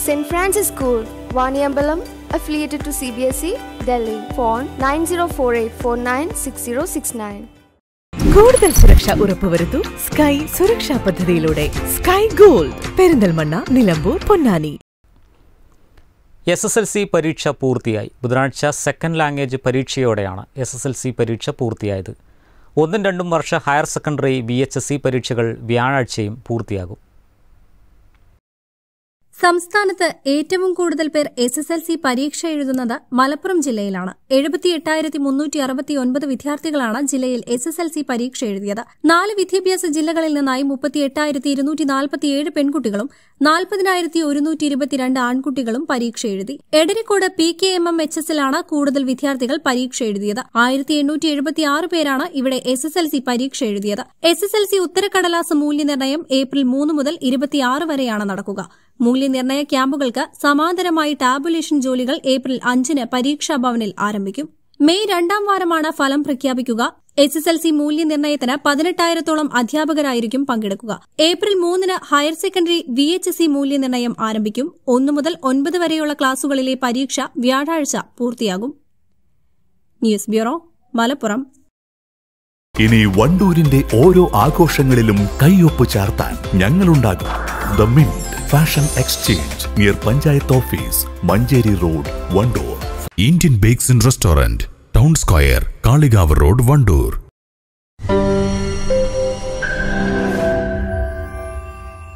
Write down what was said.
St. Francis School, Vaniambalam, affiliated to CBSE, Delhi. Phone 9048496069. കൂടുതൽ സുരക്ഷ ഉറപ്പുവരുത്തൂ Sky സുരക്ഷാ പദ്ധതിയിലൂടെ Sky Gold Perinthalmanna Nilambur Ponnani S S L C പരീക്ഷ പൂർത്തിയായി ബുധനാഴ്ച സെക്കൻഡ് ലാംഗ്വേജ് പരീക്ഷയോടെയാണ് എസ് എസ് എൽ സി പരീക്ഷ പൂർത്തിയായത് ഒന്നും രണ്ടും വർഷ higher secondary B H S C പരീക്ഷകൾ വ്യാഴാഴ്ചയും പൂർത്തിയാകും സംസ്ഥാനത്ത് ഏറ്റവും കൂടുതൽ പേർ എസ് എസ് എൽ സി പരീക്ഷ എഴുതുന്നത് മലപ്പുറം ജില്ലയിലാണ് എഴുപത്തിയെട്ടായിരത്തി മുന്നൂറ്റി അറുപത്തിയൊൻപത് വിദ്യാർത്ഥികളാണ് ജില്ലയിൽ എസ് എസ് എൽ സി പരീക്ഷ എഴുതിയത് നാല് വിദ്യാഭ്യാസ ജില്ലകളിൽ നിന്നായി മുപ്പത്തിയെട്ടായിരത്തി ഇരുന്നൂറ്റി നാൽപ്പത്തിയേഴ് പെൺകുട്ടികളും നാൽപ്പതിനായിരത്തി ഒരുന്നൂറ്റി ഇരുപത്തിരണ്ട് ആൺകുട്ടികളും പരീക്ഷ എഴുതി Edarikode P K M M H എസിലാണ് കൂടുതൽ വിദ്യാർത്ഥികൾ പരീക്ഷ എഴുതിയത് ആയിരത്തി എണ്ണൂറ്റി എഴുപത്തിയാറ് പേരാണ് ഇവിടെ എസ് എസ് എൽ സി പരീക്ഷ എഴുതിയത് എസ് എസ് എൽ സി ഉത്തരക്കടലാസ് മൂല്യനിർണ്ണയം ഏപ്രിൽ മൂന്ന് മുതൽ ഇരുപത്തിയാറ് വരെയാണ് നടക്കുക മൂല്യനിർണ്ണയ ക്യാമ്പുകൾക്ക് സമാന്തരമായി ടാബുലേഷൻ ജോലികൾ ഏപ്രിൽ അഞ്ചിന് പരീക്ഷാ ഭവനിൽ ആരംഭിക്കും മെയ് രണ്ടാം വാരമാണ് ഫലം പ്രഖ്യാപിക്കുക എസ് എസ് എൽ സി മൂല്യനിർണ്ണയത്തിന് പതിനെട്ടായിരത്തോളം അധ്യാപകരായിരിക്കും പങ്കെടുക്കുക ഏപ്രിൽ മൂന്നിന് higher secondary V H S C മൂല്യനിർണ്ണയം ആരംഭിക്കും ഒന്നു മുതൽ ഒൻപത് വരെയുള്ള ക്ലാസുകളിലെ പരീക്ഷ വ്യാഴാഴ്ച പൂർത്തിയാകും ന്യൂസ് ബ്യൂറോ മലപ്പുറം ഇനി വണ്ടൂരിന്റെ ഓരോ ആഘോഷങ്ങളിലും കൈയൊപ്പ് ചാർത്താൻ ഞങ്ങളുണ്ടാകും the mint fashion exchange near panchayat office Manjeri road Wandoor Indian bakes and restaurant town square Kalikavu road Wandoor